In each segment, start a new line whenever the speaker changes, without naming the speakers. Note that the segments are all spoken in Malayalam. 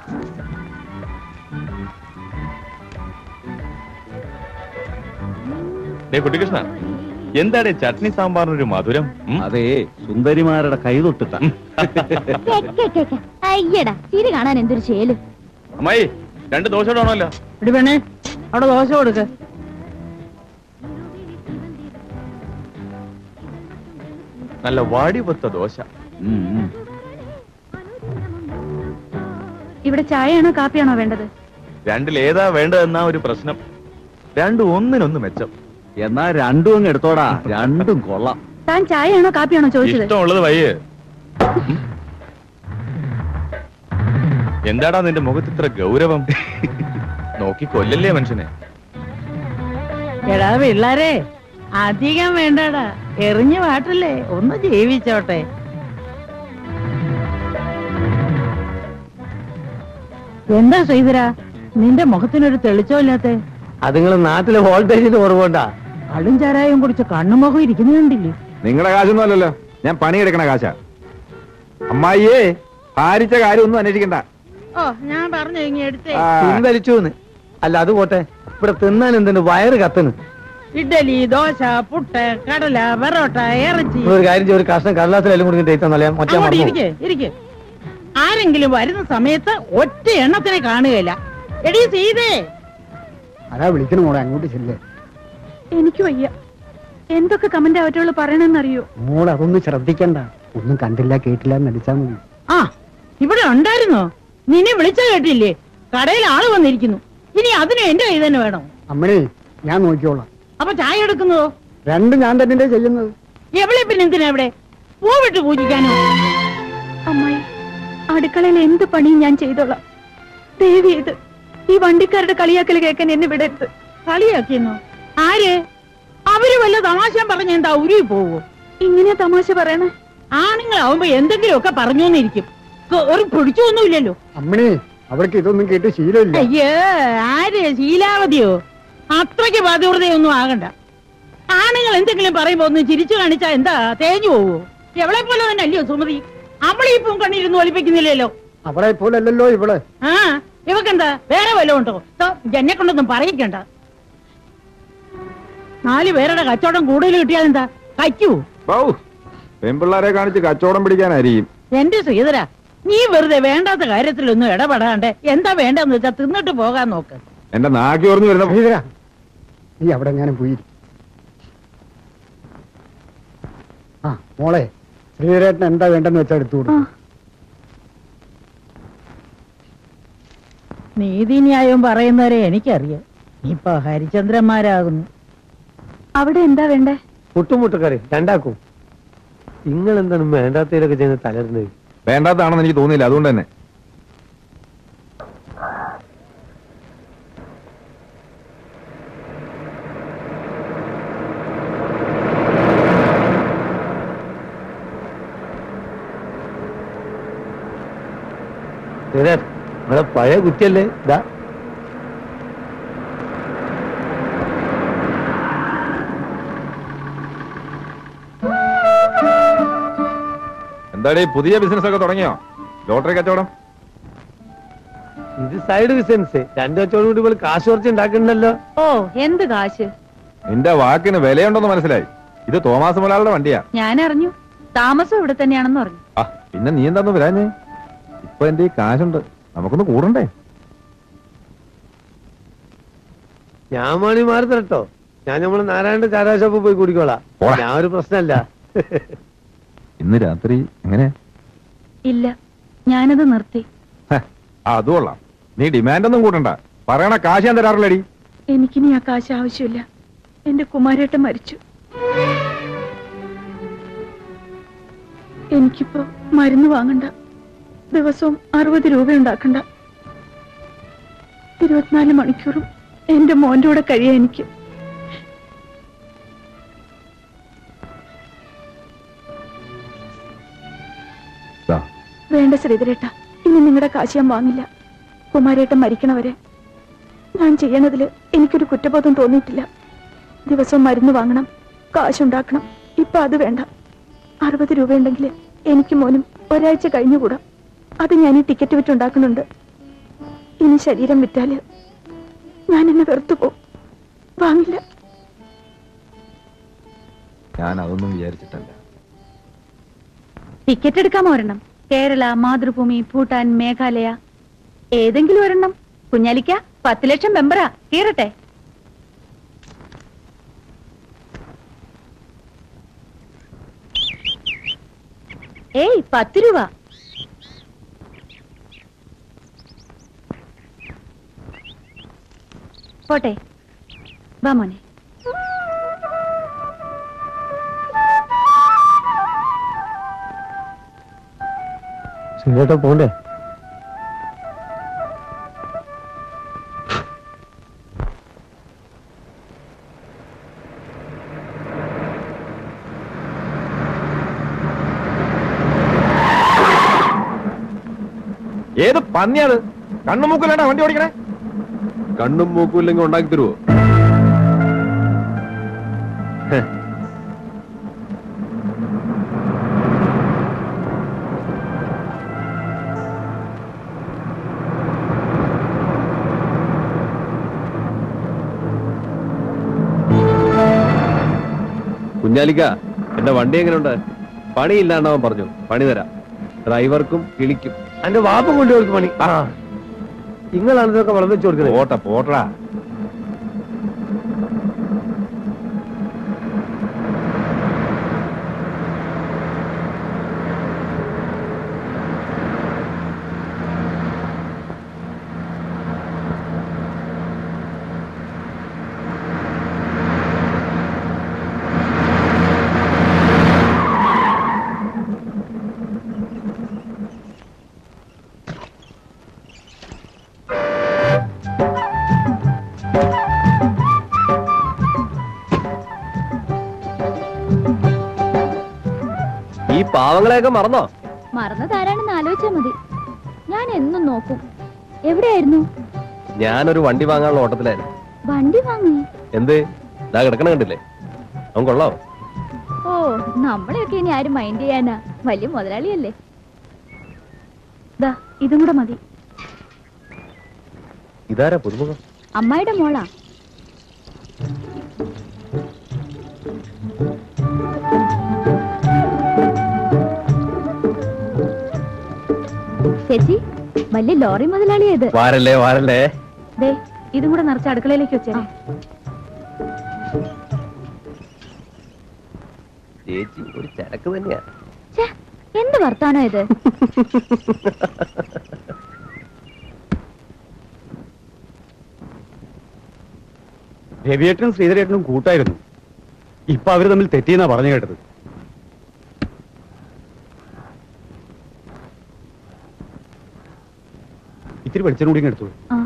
ഡേ കുട്ടികൃഷ്ണ എന്താടേ ചട്നി സാമ്പാറിനൊരു മധുരം ഉം?
അതേ സുന്ദരിമാരുടെ കൈ തൊട്ടിട്ട
അയ്യടാ ചിരി കാണാൻ എന്തൊരു ചേല്
അമ്മായി രണ്ട് ദോശ ഇടണമല്ലോ
ഇടി പെണ്ണേ അവിടെ ദോശ കൊടുക്ക
നല്ല വാടി പൊത്ത ദോശ
ഇവിടെ ചായയാണോ കാപ്പിയാണോ വേണ്ടത്
രണ്ടിലേതാ വേണ്ടതെന്നാ ഒരു പ്രശ്നം രണ്ടും ഒന്നിനൊന്ന് മെച്ചം
എന്നാ രണ്ടും അങ്ങ് എടുത്തോടാ രണ്ടും കൊള്ളാം
താൻ ചായയാണോ കാപ്പിയാണോ ചോദിച്ചത്
ഇഷ്ടമുള്ളത് വയ്യേ എന്താടാ നിന്റെ മുഖത്ത് ഇത്ര ഗൗരവം നോക്കി കൊല്ലല്ലേ മനുഷ്യനെ
എടാ പിള്ളാരെ അധികം വേണ്ടടാ എറിഞ്ഞു പാട്ടല്ലേ ഒന്ന് ജീവിച്ചോട്ടെ എന്താ ശ്രീധര നിന്റെ മുഖത്തിനൊരു തെളിച്ചമില്ലാത്ത
അത് നിങ്ങൾ നാട്ടിലെ വോൾട്ടേജിന് കുറവുണ്ടാ
കള്ളും ചാരായം കുടിച്ച് കണ്ണുമുഖം ഇരിക്കുന്നത് കണ്ടില്ലേ
നിങ്ങളുടെ കാശൊന്നും അല്ലല്ലോ ഞാൻ പണിയെടുക്കണ കാശാ അമ്മായിയേ ഭാരിച്ച കാര്യമൊന്നും അന്വേഷിക്കണ്ട
ഓ ഞാൻ പറഞ്ഞു ഇങ്ങ എടുത്തേ
ആ,
പിൻവലിച്ചു അല്ല അത് പോട്ടെ ഇവിടെ തിന്നാൻ എന്തുണ്ട് വയറ് കത്തുന്നു
ഇഡലി ദോശ പുട്ട് കടല വെറോട്ട ഇറച്ചി
ഒരു കാര്യം ചെയ്യ്, ഒരു കഷ്ണം കടലാസിലെല്ലാം കൂടി തേറ്റന്നല്ലേ ഒറ്റ
അങ്ങോട്ട്
മറന്നു
ഇരിക്കെ ഇരിക്കെ ആരെങ്കിലും വരുന്ന സമയത്ത് ഒറ്റ എണ്ണത്തിനെ കാണുകയില്ല എടീ സീതേ
അതാ വിളിക്കണ മോളെ അങ്ങോട്ട് ചെല്ലേ
എനിക്ക് വയ്യ എന്തൊക്കെ കമന്റ് അവറ്റുകൾ പറയണെന്നറിയോ
മോളെ അതൊന്നും ശ്രദ്ധിക്കണ്ട ഒന്നും കണ്ടില്ല കേട്ടില്ല എന്ന് നടിച്ചാ മതി
ആ ഇവിടെ ഉണ്ടായിരുന്നോ നിന്നെ വിളിച്ച കേട്ടില്ലേ കടയിൽ ആള് വന്നിരിക്കുന്നു ഇനി അതിന് എന്റെ കൈ തന്നെ വേണം
അമ്മണേ ഞാൻ നോക്കിക്കോളാം
അപ്പൊ ചായ എടുക്കുന്നതോ
രണ്ടും ഞാൻ തന്നെ ചെയ്യുന്നത്
എവിടെ പിന്നെ എന്തിനാ ഇവിടെ പൂവിട്ട് പൂജിക്കാനോ
അമ്മായി അടുക്കളയിൽ എന്ത് പണിയും ഞാൻ ചെയ്തോളാം ദേവി ഇത് ഈ വണ്ടിക്കാരുടെ കളിയാക്കൽ കേൾക്കാൻ എന്നെ വിടരുത്
കളിയാക്കിയെന്നോ ആര് അവര് വല്ല തമാശ പറഞ്ഞ എന്താ ഉരുവി പോവോ
ഇങ്ങനെ തമാശ പറയണേ
ആണുങ്ങളാവുമ്പോ എന്തെങ്കിലുമൊക്കെ പറഞ്ഞോന്നിരിക്കും ഒരു പിടിച്ചൊന്നുമില്ലല്ലോ
അമ്മണേ അവർക്ക് ഇതൊന്നും കേട്ട് ശീലമില്ല
അയ്യോ ആര് ശീലാവതിയോ അത്രയ്ക്ക് ബാധ്യതയൊന്നും ആകണ്ട ആണുങ്ങൾ എന്തെങ്കിലും പറയുമ്പോ ഒന്ന് ചിരിച്ചു കാണിച്ചാ എന്താ തേഞ്ഞു പോവോ എവളെ പോലെ തന്നെ അല്ലയോ സുമതി അവളെ ഇപ്പം കണ്ണിരുന്ന് ഒലിപ്പിക്കുന്നില്ലല്ലോ
അവളെ പോലല്ലല്ലോ ഇവള്
ആ ഇവക്കെന്താ വേറെ വല്ലതും ഉണ്ടോ ദോ, എന്നെ കൊണ്ടൊന്നും പറയിക്കണ്ട നാല് പേരുടെ കച്ചവടം കൂടുതൽ കിട്ടിയാൽ എന്താ കയ്ക്കൂ
ബൗ, പെൺപിള്ളാരെ കാണിച്ച് കച്ചവടം പിടിക്കാനായിരിക്കും
എന്റെ ശ്രീധര നീ വെറുതെ വേണ്ടാത്ത കാര്യത്തിലൊന്നും ഇടപെടാണ്ട് എന്താ വേണ്ടെന്ന് വെച്ചാ തിന്നിട്ട് പോകാൻ നോക്ക്
എന്റെ നാക്കി ഓർന്നു വരുന്ന
ശ്രീധര നീ അവിടെ എങ്ങനെ പോയി ആ മോളെ ശ്രീധരേട്ടൻ എന്താ വേണ്ടെന്ന് വെച്ചാൽ എടുത്തു കൊടുക്കും
നീതിന്യായവും പറയുന്നവരെ എനിക്കറിയാം ഇപ്പൊ ഹരിചന്ദ്രന്മാരാകുന്നു
അവിടെ എന്താ വേണ്ടേ
മുട്ടുമുട്ടക്കറി രണ്ടാക്കും നിങ്ങൾ എന്താണ് വേണ്ടാത്തതിലൊക്കെ ചെയ്യുന്ന തളരുന്നത്
വേണ്ടാത്തതാണെന്ന് എനിക്ക് തോന്നിയില്ല അതുകൊണ്ട് തന്നെ
ഇവിടെ പഴയ കുറ്റിയല്ലേ ഇതാ
എന്താടേ പുതിയ ബിസിനസ് ഒക്കെ തുടങ്ങിയോ ലോട്ടറി കച്ചവടം
ഇത് സൈഡ് ബിസിനസ് രണ്ടു കച്ചവടം കൂടി പോലെ കാശ് കുറച്ച് ഉണ്ടാക്കണ്ടല്ലോ
ഓ എന്ത് കാശ്
നിന്റെ വാക്കിന് വിലയുണ്ടെന്ന് മനസ്സിലായി ഇത് തോമാസ് മുലാളുടെ വണ്ടിയാ
ഞാൻ അറിഞ്ഞു താമസം ഇവിടെ തന്നെയാണെന്ന് പറഞ്ഞു
ആ പിന്നെ നീ എന്താന്ന് വരാഞ്ഞേ ഇപ്പൊ എന്റെ ഈ കാശുണ്ട് നമുക്കൊന്ന് കൂടണ്ടേ
ഞാൻ മണി മാറി തരട്ടോ ഞാൻ നമ്മള് നാരായണ ചാരാ ഷോപ്പ് പോയി കുടിക്കോളാം
പോടാ.
ഞാൻ ഒരു പ്രശ്നമല്ല
ഇന്ന് രാത്രി എങ്ങനെ
ഇല്ല ഞാനത് നിർത്തി
ഹ, അത് കൊള്ളാം നീ ഡിമാൻഡ് ഒന്നും കൂട്ടണ്ട പറയണ കാശ് ഞാൻ തരാറില്ലടി
എനിക്കിനി ആ കാശ് ആവശ്യമില്ല എന്റെ കുമാരേട്ടൻ മരിച്ചു എനിക്കിപ്പോ മരുന്ന് വാങ്ങണ്ട ദിവസവും അറുപത് രൂപ ഉണ്ടാക്കണ്ട ഇരുപത്തിനാല് മണിക്കൂറും എന്റെ മോന്റെ കൂടെ കഴിയാ എനിക്ക്
ദാ,
വേണ്ട ശ്രീധരേട്ട ഇനി നിങ്ങളുടെ കാശ് ഞാൻ വാങ്ങില്ല കുമാരേട്ടൻ മരിക്കണവരെ ഞാൻ ചെയ്യണതില് എനിക്കൊരു കുറ്റബോധം തോന്നിയിട്ടില്ല ദിവസവും മരുന്ന് വാങ്ങണം കാശുണ്ടാക്കണം ഇപ്പൊ അത് വേണ്ട അറുപത് രൂപയുണ്ടെങ്കിൽ എനിക്ക് മോനും ഒരാഴ്ച കഴിഞ്ഞുകൂടാ അത് ഞാൻ ഈ ടിക്കറ്റ് വിറ്റുണ്ടാക്കുന്നുണ്ട് ഇനി ശരീരം വിറ്റാല് ഞാൻ എന്നെ വെറുത്തു പോകും വാങ്ങില്ല
ഞാൻ അതൊന്നും വിചാരിച്ചിട്ടല്ല
ടിക്കറ്റ് എടുക്കാമോ ഒരെണ്ണം കേരള മാതൃഭൂമി ഭൂട്ടാൻ മേഘാലയ ഏതെങ്കിലും ഒരെണ്ണം കുഞ്ഞാലിക്ക പത്ത് ലക്ഷം മെമ്പറാ കീറട്ടെ ഏയ് പത്ത് രൂപ പോട്ടെ വാ മോനെ
സിംഗേട്ട പോണ്ടേ
ഏത് പന്നിയാണ് കണ്ണും മൂക്കിലാണ്ടാ വണ്ടി ഓടിക്കണേ കണ്ണും മൂക്കും ഇല്ലെങ്കിൽ ഉണ്ടാക്കി തരുവോ കുഞ്ഞാലിക്ക എന്റെ വണ്ടി എങ്ങനെയുണ്ട് പണിയില്ലാണ്ടവൻ പറഞ്ഞു പണി തരാം ഡ്രൈവർക്കും കിളിക്കും
എന്റെ വാപ്പ കൊണ്ടുപോയി പണി ആ നിങ്ങളാണ് ഇതൊക്കെ വളം വെച്ച് കൊടുക്കുന്നത്
പോട്ടെ പോട്ടടാ
ഈ പാവങ്ങളെയൊക്കെ മറന്നോ
മറന്നതാരാണെന്ന് ആലോചിച്ചാ മതി ഞാൻ എന്നും നോക്കും എവിടെയായിരുന്നു
ഞാനൊരു വണ്ടി വാങ്ങാനുള്ള ഓട്ടത്തിലായിരുന്നു
വണ്ടി വാങ്ങി
എന്ത് ഇതാ കിടക്കണ കണ്ടില്ലേ അവൻ കൊള്ളാവോ
ഓ നമ്മളെയൊക്കെ ഇനി ആരും മൈൻഡ് ചെയ്യാനാ വലിയ മുതലാളിയല്ലേ
ദാ ഇതും കൂടെ മതി
ഇതാരാ പുതുമുഖം
അമ്മായിയുടെ മോളാ ചേച്ചി വലിയ ലോറി മുതലാളിയത്
വാരല്ലേ വാരല്ലേ
ദേ ഇതും കൂടെ നിറച്ച് അടുക്കളയിലേക്ക് വെച്ചേരെ
ചേച്ചി ഒരു ചരക്ക് തന്നെയാ
ഛെ, എന്ത് വർത്താനോ ഇത്
രവിയേട്ടനും ശ്രീധരേട്ടനും കൂട്ടായിരുന്നു ഇപ്പൊ അവര് തമ്മിൽ തെറ്റിയെന്നാ പറഞ്ഞു കേട്ടത് ഇത്തിരി വെളിച്ചം കൂടി ഇങ്ങ് എടുത്തോളൂ
ആ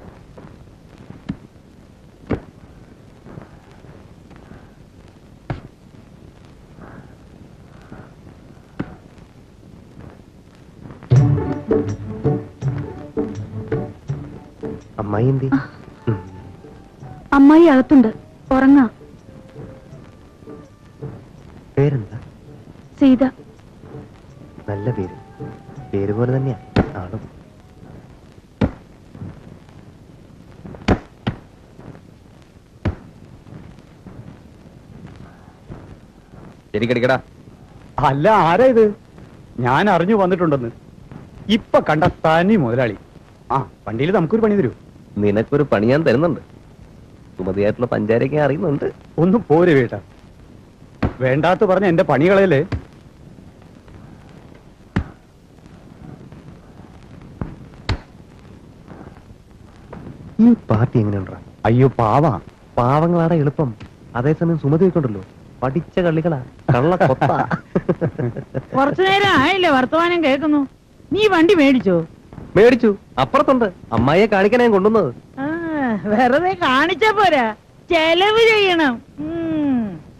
അമ്മായി എന്തി
അമ്മായി അകത്തുണ്ട് ഉറങ്ങാ
പേരെന്താ
സീത
നല്ല പേര് പേര് പോലെ തന്നെയാ ആളും ശരിക്കടിക്കടാ
അല്ല ആരാ ഇത് ഞാൻ അറിഞ്ഞു വന്നിട്ടുണ്ടെന്ന് ഇപ്പൊ കണ്ട തനി മുതലാളി ആ വണ്ടിയിൽ നമുക്കൊരു പണി തരൂ
നിനക്കൊരു പണി ഞാൻ തരുന്നുണ്ട് സുമതിയായിട്ടുള്ള പഞ്ചാരൊക്കെ അറിയുന്നുണ്ട്
ഒന്ന് പോരെ വേട്ട വേണ്ടാത്ത പറഞ്ഞ എന്റെ പണികളല്ലേ
ഈ പാർട്ടി എങ്ങനെയുണ്ടാ
അയ്യോ പാവാ
പാവങ്ങളാടെ എളുപ്പം അതേസമയം സുമതി വെക്കുണ്ടല്ലോ പഠിച്ച കളികളാ കള്ള കൊത്ത
കുറച്ചു നേരം ആയില്ലേ വർത്തമാനം കേൾക്കുന്നു നീ വണ്ടി മേടിച്ചോ
മേടിച്ചു അപ്പുറത്തുണ്ട് അമ്മായിയെ കാണിക്കാൻ ഞാൻ കൊണ്ടുവന്നത്
ആ, വെറുതെ കാണിച്ച പോരാ ചെലവ് ചെയ്യണം ഉം.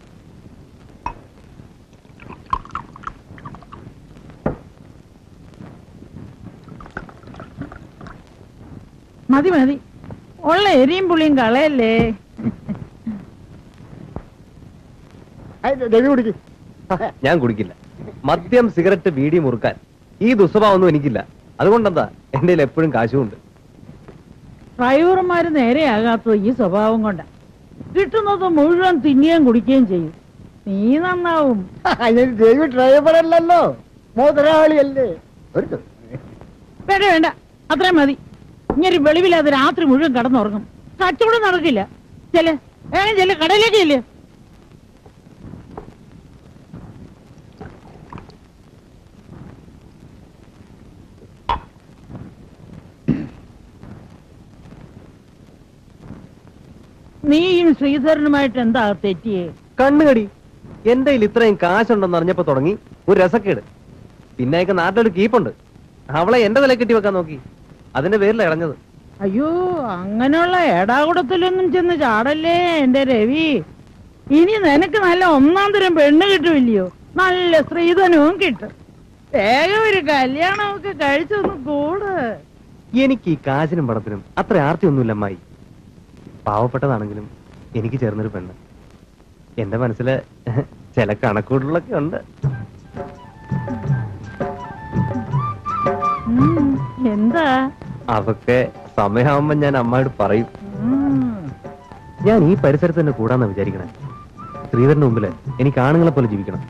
മതി മതി ഉള്ള എരിയും പുളിയും കളയല്ലേ
രവി കുടിക്ക്
ഞാൻ കുടിക്കില്ല മദ്യം സിഗരറ്റ് ബീഡി മുറുക്കാൻ ഈ ദുസ്വഭാവമൊന്നും എനിക്കില്ല അതുകൊണ്ടെന്താ എന്റെ എപ്പോഴും കാശുമുണ്ട്
ഡ്രൈവർമാര് നേരെയാകാത്തത് ഈ സ്വഭാവം കൊണ്ടാ കിട്ടുന്നത് മുഴുവൻ തിന്നുകയും കുടിക്കുകയും ചെയ്യും നീ നന്നാവും
അതിന് ദേവി ഡ്രൈവർ അല്ലല്ലോ മുതലാളിയല്ലേ ഒരു ദിവസം.
വേണ്ട വേണ്ട അത്രയും മതി ഇങ്ങനെ വെളിവില്ലാതെ രാത്രി മുഴുവൻ കടന്നുറങ്ങും കച്ചവടം നടക്കില്ല ചെല്ല് വേഗം ചെല്ല് കടയിലേക്ക് ചെല്ല് നീയും ശ്രീധരനുമായിട്ട് എന്താ തെറ്റിയേ
കണ്ണുകടി എന്റെ കയ്യിൽ ഇത്രയും കാശുണ്ടെന്ന് അറിഞ്ഞപ്പോ തുടങ്ങി ഒരു രസക്കേട് പിന്നെ അയക്ക് നാട്ടിലൊരു കീപ്പുണ്ട് അവളെ എന്റെ തല കെട്ടി വെക്കാൻ നോക്കി അതിന്റെ പേരില ഇളഞ്ഞത്
അയ്യോ അങ്ങനെയുള്ള ഏടാകുടത്തിലൊന്നും ചെന്ന് ചാടല്ലേ എന്റെ രവി ഇനി നിനക്ക് നല്ല ഒന്നാം തരം പെണ്ണ് കിട്ടുമില്ലയോ നല്ല സ്ത്രീധനവും കിട്ടും വേഗം ഒരു കല്യാണമൊക്കെ കഴിച്ചൊന്ന് കൂട്
എനിക്ക് ഈ കാശിനും പണത്തിനും അത്ര ആർത്തിയൊന്നുമില്ല അമ്മായി പാവപ്പെട്ടതാണെങ്കിലും എനിക്ക് ചേർന്നൊരു പെണ്ണ് എന്റെ മനസ്സില് ചില കണക്കൂട്ടലൊക്കെ ഉണ്ട്
ഉം, എന്താ
അതൊക്കെ സമയമാകുമ്പോ ഞാൻ അമ്മയോട് പറയും
ഉം,
ഞാൻ ഈ പരിസരത്ത് തന്നെ കൂടാന്നാ വിചാരിക്കണേ ശ്രീധരന്റെ മുമ്പില് എനിക്ക് ആണുങ്ങളെ പോലെ ജീവിക്കണം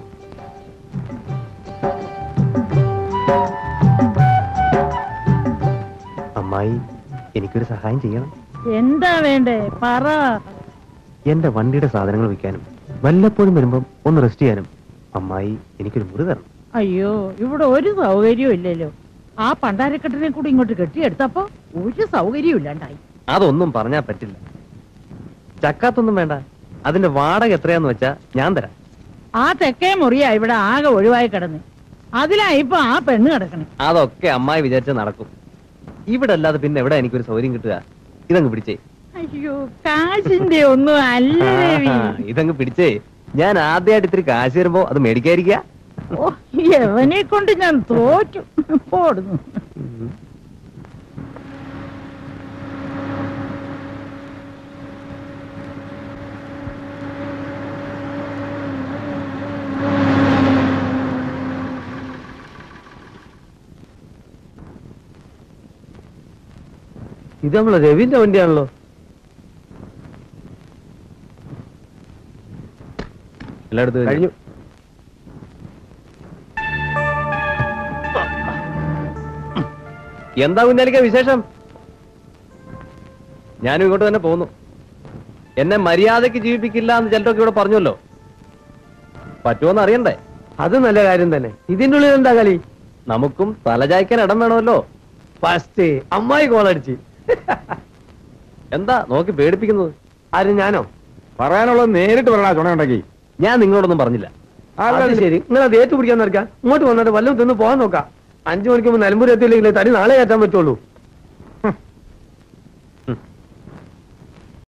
അമ്മായി എനിക്കൊരു സഹായം ചെയ്യണം
എന്താ വേണ്ടേ പറ
എന്റെ വണ്ടിയുടെ സാധനങ്ങൾ വിൽക്കാനും വല്ലപ്പോഴും വരുമ്പം ഒന്ന് റെസ്റ്റ് ചെയ്യാനും അമ്മായി എനിക്കൊരു മുറി തരണം
അയ്യോ ഇവിടെ ഒരു സൗകര്യവും ഇല്ലല്ലോ ആ പണ്ടാരക്കെട്ടിനെ കൂടി ഇങ്ങോട്ട് കെട്ടിയെടുത്തപ്പോ ഒരു സൗകര്യവും ഇല്ലാണ്ടായി
അതൊന്നും പറഞ്ഞാ പറ്റില്ല ചക്കാത്തൊന്നും വേണ്ട അതിന്റെ വാടക എത്രയാന്ന് വെച്ചാ ഞാൻ തരാം
ആ തെക്കേ മുറിയാ ഇവിടെ ആകെ ഒഴിവായി കിടന്ന് അതിലാ ഇപ്പൊ ആ പെണ്ണ് കിടക്കണേ
അതൊക്കെ അമ്മായി വിചാരിച്ച നടക്കും ഇവിടെ അല്ലാതെ പിന്നെ എവിടെ എനിക്കൊരു സൗകര്യം കിട്ടുക ഇതങ്ങ് പിടിച്ചേ
അയ്യോ കാശിന്റെ ഒന്നും അല്ല രവി
ആ, ഇതങ്ങ് പിടിച്ചേ ഞാൻ ആദ്യമായിട്ട് ഇത്തിരി കാശ് വരുമ്പോ അത് മേടിക്കാതിരിക്കുക
ഓ എവനെ കൊണ്ട് ഞാൻ തോറ്റു പോടുന്നു
ഇത് നമ്മളെ രവിന്റെ വണ്ടിയാണല്ലോ
എല്ലായിടത്തും
കഴിഞ്ഞു
എന്താ കുഞ്ഞാലിക്ക വിശേഷം ഞാനും ഇങ്ങോട്ട് തന്നെ പോന്നു എന്നെ മര്യാദയ്ക്ക് ജീവിപ്പിക്കില്ല എന്ന് ചിലരൊക്കെ ഇവിടെ പറഞ്ഞല്ലോ പറ്റുമോന്ന് അറിയണ്ടേ
അത് നല്ല കാര്യം തന്നെ ഇതിന്റെ ഉള്ളിൽ എന്താ കളി
നമുക്കും തലചായ്ക്കാൻ ഇടം വേണമല്ലോ
ഫസ്റ്റ് അമ്മായി കോളടിച്ച്
എന്താ നോക്കി പേടിപ്പിക്കുന്നത്
ആര് ഞാനോ
പറയാനുള്ളത് നേരിട്ട് പറയണ ചുണയുണ്ടെങ്കിൽ
ഞാൻ നിങ്ങളോടൊന്നും പറഞ്ഞില്ല
അത് ശരി നിങ്ങൾ അത് ഏറ്റു പിടിക്കാൻ നടക്കാം ഇങ്ങോട്ട് വന്നിട്ട് വല്ലതും തിന്ന് പോകാൻ നോക്കാം അഞ്ചു മണിക്ക് മുമ്പ് നിലമ്പൂർ എത്തിയില്ലെങ്കിൽ തടി നാളെ കയറ്റാൻ പറ്റുള്ളൂ